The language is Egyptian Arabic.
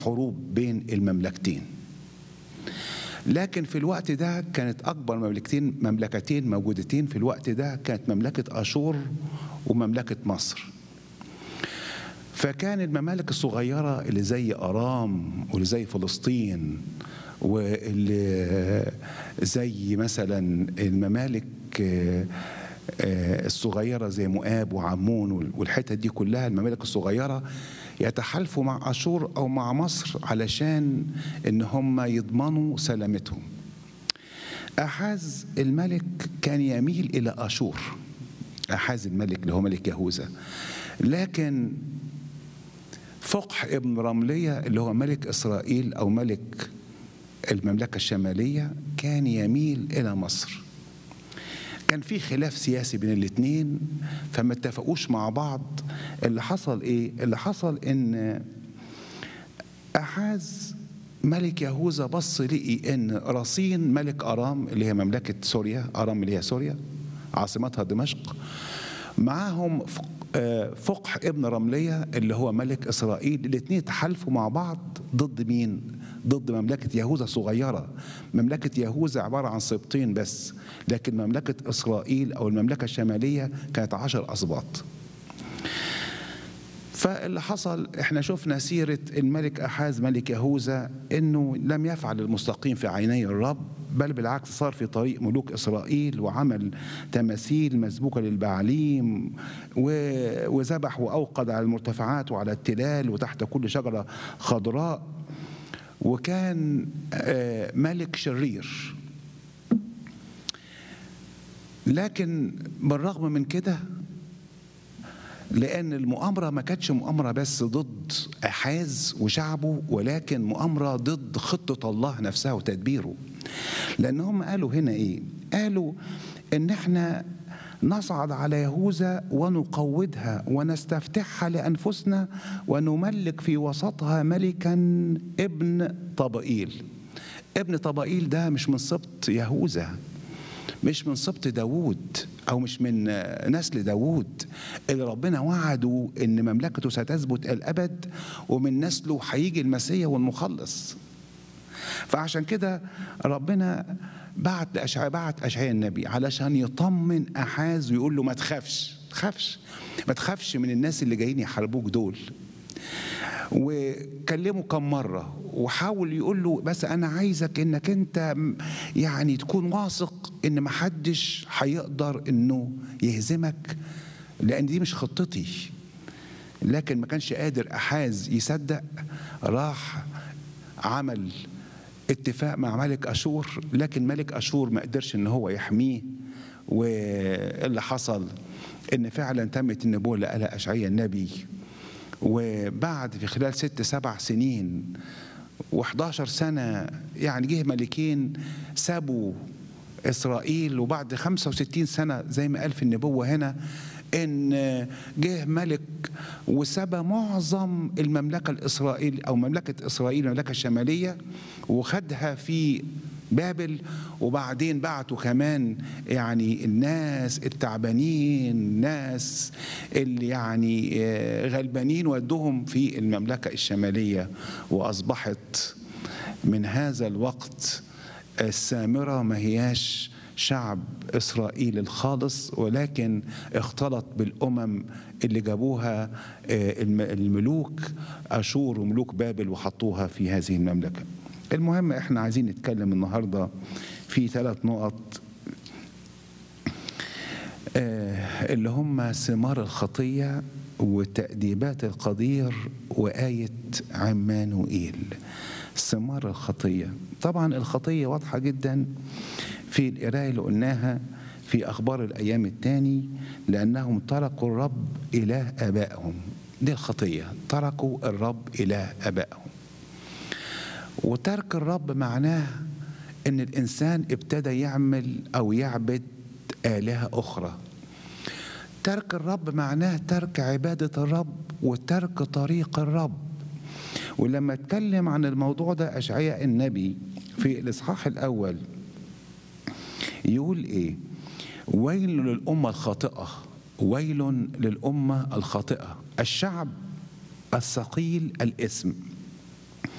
حروب بين المملكتين لكن في الوقت ده كانت اكبر مملكتين مملكتين موجودتين في الوقت ده كانت مملكه اشور ومملكه مصر فكان الممالك الصغيره اللي زي ارام واللي زي فلسطين واللي زي مثلا الممالك الصغيره زي مؤاب وعمون والحتت دي كلها الممالك الصغيره يتحالفوا مع اشور او مع مصر علشان ان هم يضمنوا سلامتهم احاز الملك كان يميل الى اشور احاز الملك اللي هو ملك يهوذا لكن فقح ابن رمليه اللي هو ملك اسرائيل او ملك المملكه الشماليه كان يميل الى مصر كان في خلاف سياسي بين الاثنين فما اتفقوش مع بعض اللي حصل ايه اللي حصل ان احاز ملك يهوذا بص لقي ان رصين ملك ارام اللي هي مملكه سوريا ارام اللي هي سوريا عاصمتها دمشق معاهم فقح ابن رمليه اللي هو ملك اسرائيل الاثنين تحالفوا مع بعض ضد مين ضد مملكة يهوذا صغيرة مملكة يهوذا عبارة عن سبطين بس لكن مملكة إسرائيل أو المملكة الشمالية كانت عشر أسباط فاللي حصل احنا شفنا سيرة الملك أحاز ملك يهوذا انه لم يفعل المستقيم في عيني الرب بل بالعكس صار في طريق ملوك إسرائيل وعمل تماثيل مسبوكة للبعاليم وذبح وأوقد على المرتفعات وعلى التلال وتحت كل شجرة خضراء وكان ملك شرير لكن بالرغم من كده لأن المؤامرة ما كانتش مؤامرة بس ضد أحاز وشعبه ولكن مؤامرة ضد خطة الله نفسها وتدبيره لأن هم قالوا هنا إيه قالوا إن إحنا نصعد على يهوذا ونقودها ونستفتحها لانفسنا ونملك في وسطها ملكا ابن طبائيل ابن طبائيل ده مش من سبط يهوذا مش من سبط داوود او مش من نسل داوود اللي ربنا وعده ان مملكته ستثبت الابد ومن نسله هيجي المسيح والمخلص فعشان كده ربنا بعت لأشعياء بعت أشعياء النبي علشان يطمن أحاز ويقول له ما تخافش تخافش ما تخافش من الناس اللي جايين يحاربوك دول وكلمه كم مرة وحاول يقول له بس أنا عايزك إنك أنت يعني تكون واثق إن محدش هيقدر إنه يهزمك لأن دي مش خطتي لكن ما كانش قادر أحاز يصدق راح عمل اتفاق مع ملك اشور لكن ملك اشور ما قدرش ان هو يحميه واللي حصل ان فعلا تمت النبوه اللي قالها اشعياء النبي وبعد في خلال ست سبع سنين و11 سنه يعني جه ملكين سابوا اسرائيل وبعد 65 سنه زي ما قال في النبوه هنا ان جه ملك وسبى معظم المملكه الاسرائيل او مملكه اسرائيل المملكه الشماليه وخدها في بابل وبعدين بعتوا كمان يعني الناس التعبانين الناس اللي يعني غلبانين ودوهم في المملكه الشماليه واصبحت من هذا الوقت السامره ما هياش شعب اسرائيل الخالص ولكن اختلط بالامم اللي جابوها الملوك اشور وملوك بابل وحطوها في هذه المملكه. المهم احنا عايزين نتكلم النهارده في ثلاث نقط اللي هم ثمار الخطيه وتأديبات القدير وآية عمانوئيل ثمار الخطية طبعا الخطية واضحة جدا في القراية اللي قلناها في أخبار الأيام الثاني لأنهم تركوا الرب إله آبائهم دي الخطية تركوا الرب إله آبائهم وترك الرب معناه إن الإنسان ابتدى يعمل أو يعبد آلهة أخرى ترك الرب معناه ترك عبادة الرب وترك طريق الرب ولما اتكلم عن الموضوع ده أشعياء النبي في الإصحاح الأول يقول إيه ويل للأمة الخاطئة ويل للأمة الخاطئة الشعب الثقيل الاسم